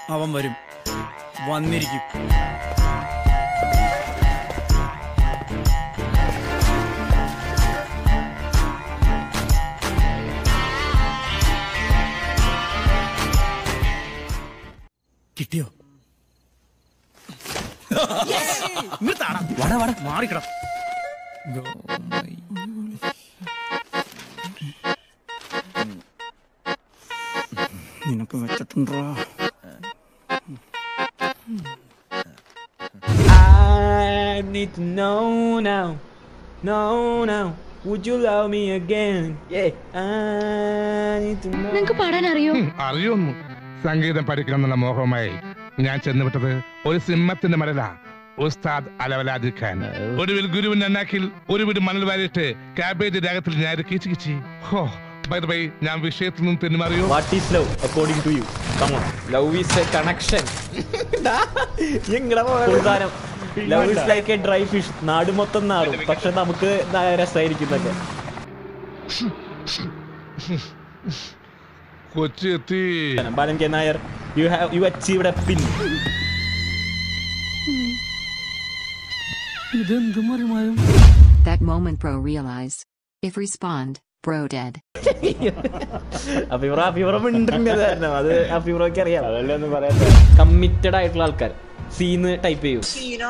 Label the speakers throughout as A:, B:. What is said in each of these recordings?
A: അവൻ വരും വന്നിരിക്കും കിട്ടിയോ നിർത്താടാ വട വട മാറിക്കട നിനക്ക് വെച്ചിട്ടുണ്ടോ
B: I need to know now. No, now. Would you love me again? Yeah. I need to know.
C: നിങ്ങക്ക് പാടാൻ അറിയോ
D: അറിയൊന്നു സംഗീതം പഠിക്കണം എന്നുള്ള മോഹവുമായി ഞാൻ ചെന്നുവിട്ടത് ഒരു സിംഹത്തിന്റെ മരല ഉസ്താദ് അലവലാദി ഖാൻ ഒടുവിൽ ഗുരുവിന്റെ അന്നാക്കിൽ ഒരു വീട് മണൽ വാരിയിട്ട് കാബേജ് രാഗത്തിൽ ഞാൻ കീച്ചു കിച്ചി ഹോ ബൈ ബൈ ഞാൻ വിഷയത്തിൽ നിന്ന് തെന്നുമാറിയോ
B: What is love according to you? Come on. Love is a connection. ഉദാഹരണം love is like a dry fish നാട് മൊത്തം നാറും പക്ഷെ നമുക്ക് രസമായിരിക്കുന്നൊക്കെ
D: കൊച്ചി എത്തി
B: Balan K Nair you have you achieved a pin
E: That moment bro realized. If respond, bro dead.
B: അഭിപ്രായ അഭിപ്രായം മിണ്ടുന്നത് കാരണം അത് അഭിപ്രായമൊക്കെ അറിയാം കമ്മിറ്റഡ് ആയിട്ടുള്ള ആൾക്കാർ സീന്ന് ടൈപ്പ് ചെയ്യൂ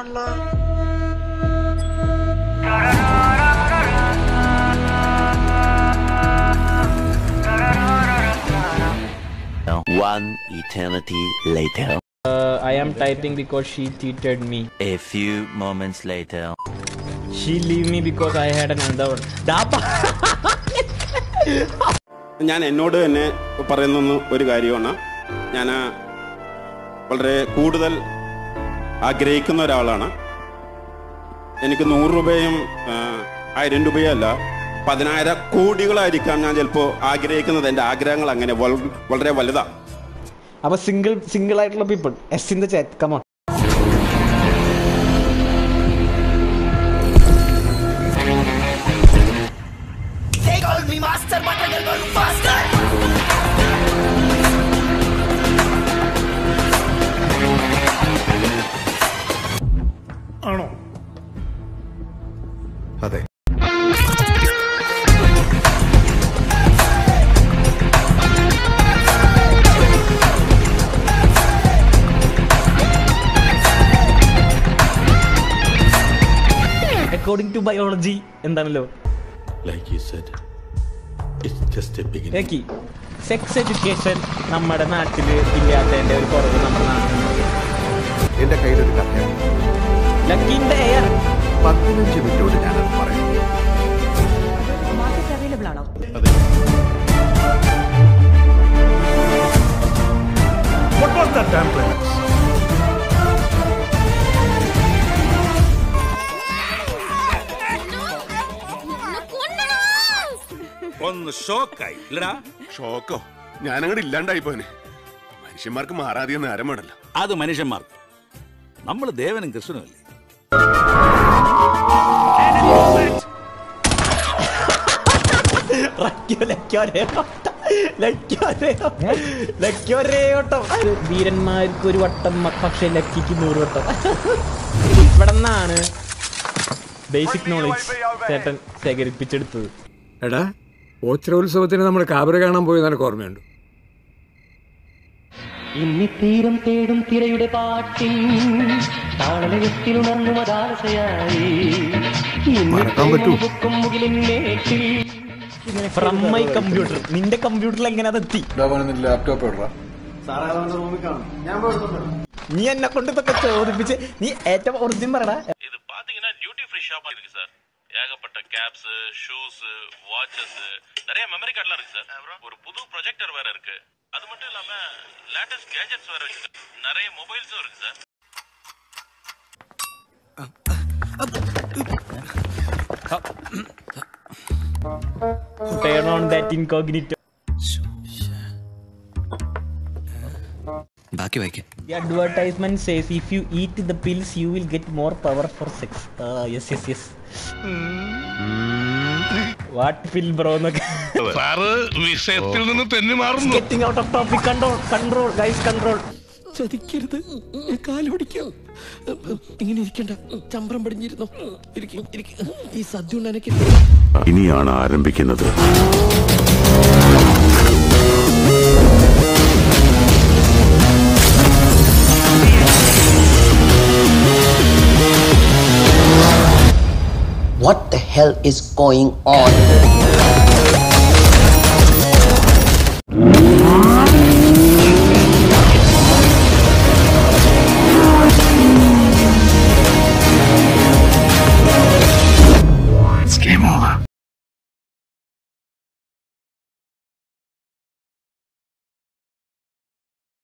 F: One eternity later.
B: I am typing because she cheated me
F: A few moments later.
B: She leave me because I had another one. ദാ പ-
G: ഞാൻ എന്നോട് തന്നെ പറയുന്ന ഒരു കാര്യമാണ് ഞാൻ വളരെ കൂടുതൽ ആഗ്രഹിക്കുന്ന ഒരാളാണ് എനിക്ക് നൂറ് രൂപയും ആ, ആയിരം രൂപയും അല്ല പതിനായിരം കോടികളായിരിക്കാം ഞാൻ ചിലപ്പോൾ ആഗ്രഹിക്കുന്നത് എൻ്റെ ആഗ്രഹങ്ങൾ അങ്ങനെ വൾ- വളരെ വലുതാണ്
B: അപ്പൊ സിംഗിൾ സിംഗിൾ ആയിട്ടുള്ള people yes in the chat come on
A: ആണോ
H: അതെ
B: അക്കോർഡിംഗ് ടു ബയോളജി എന്താണല്ലോ
H: like you said it's just a beginning
B: ഏക്കി സെക്സ് എഡ്യൂക്കേഷൻ നമ്മുടെ നാട്ടിൽ ഇല്ലാത്തതിന്റെ ഒരു കുറവ് നമ്മുടെ നാട്ടിൽ
H: എന്റെ കയ്യിലൊരു കഥയാണ്
B: ലക്കിന്റെ എയർ
H: പതിനഞ്ച് മിനിറ്റോട് ഞാനത് പറയാം
I: മാർക്കറ്റ് അവൈലബിൾ ആണോ
H: അതെ
A: What was that damn climax?
J: ഒന്ന് ഷോക്കായി ഇല്ലടാ
H: ഷോക്കോ ഞാനങ്ങോട്ട് ഇല്ലാണ്ടായി പോനെ മനുഷ്യന്മാർക്ക് മാറാതെ നേരം വേണല്ലോ
J: അത് മനുഷ്യന്മാർക്ക് നമ്മൾ ദേവനും കൃഷ്ണനും അല്ലേ
B: വീരന്മാർക്ക് ഒരു വട്ടം മ- പക്ഷേ ലക്കിക്ക് നൂറ് വട്ടം ഇവിടെ നിന്നാണ് ബേസിക് നോളജ് ചേട്ടൻ ശേഖരിപ്പിച്ചെടുത്തത്
K: എടാ ഓച്ചിരോത്സവത്തിന് നമ്മൾ കാബര കാണാൻ പോയി നിനക്ക് ഓർമ്മയുണ്ട്
L: ഇന്നിത്തീരം തേടും തിരയുടെ പാട്ടിൻ താളലയത്തിൽ ഉണർന്നു മതാശയായി
H: മറക്കാൻ പറ്റൂ?
L: മുകിലിൻ മേട്ടിൽ
B: ഫ്രം മൈ കമ്പ്യൂട്ടർ നിന്റെ കമ്പ്യൂട്ടറിൽ എങ്ങനെ അതെത്തി
H: ലാപ്ടോപ്പ് ഇടറാ
B: നീ എന്നെ കൊണ്ട് ഇതൊക്കെ ചോദിപ്പിച്ച് നീ ഏറ്റവും ഒറിജിൻ പറടാ
J: இது பாத்தீங்கன்னா டியூட்டி ஃப்ரீ ஷாப் இருக்கு சார் ஏகப்பட்ட கேப்ஸ் ஷூஸ் வாட்சஸ் நிறைய மெமரி கார்டுலாம் இருக்கு சார் ஒரு புது ப்ரொஜெக்டர் வேற இருக்கு அது மட்டும் இல்லாம லேட்டஸ்ட் கேஜெட்ஸ் வேற இருக்கு நிறைய மொபைல்ஸும் இருக்கு sir
B: turn on that incognito
F: ബാക്കി വായിക്കാം
B: The advertisement says if you eat the pills, you will get more power for sex. Ah, yes, yes, yes. What pill, bro?
D: Sir വിഷയത്തിൽ നിന്ന് തെന്നി മാറുന്നു
B: Getting out of topic. Control, control, guys, control.
C: ചതിക്കരുത് ഞാൻ കാലോടിക്കാം ഇങ്ങനെ ഇരിക്കണ്ട ചമ്പ്രം പടിഞ്ഞിരുന്നോ ഇരിക്കും ഇരിക്കും ഈ സദ്യ ഉണ്ണാനൊക്കെ
I: ഇനിയാണ് ആരംഭിക്കുന്നത്
M: What the hell is going on?